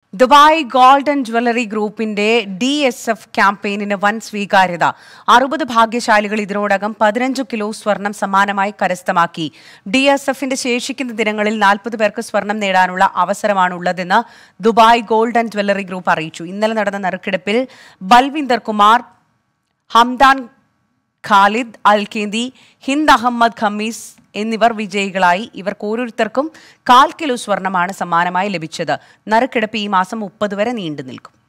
Dubai gold and jewellery ഗ്രൂപ്പിന്റെ D S F ക്യാമ്പയിനിന് വൻ സ്വീകാര്യത അറുപത് ഭാഗ്യശാലികൾ ഇതിനോടകം പതിനഞ്ച് കിലോ സ്വർണം സമ്മാനമായി കരസ്ഥമാക്കി ഡി എസ് എഫിന്റെ ശേഷിക്കുന്ന ദിനങ്ങളിൽ നാൽപ്പത് പേർക്ക് സ്വർണം നേടാനുള്ള അവസരമാണുള്ളതെന്ന് Dubai gold and jewellery group അറിയിച്ചു ഇന്നലെ നടന്ന നറുക്കെടുപ്പിൽ Balvinder Kumar Hamdan Khalid Alkendi Hind Ahmed Khamis എന്നിവർ വിജയികളായി ഇവർക്ക് ഓരോരുത്തർക്കും കാൽ കിലോ സ്വർണമാണ് സമ്മാനമായി ലഭിച്ചത് നറുക്കെടുപ്പ് ഈ മാസം മുപ്പത് വരെ നീണ്ടു നിൽക്കും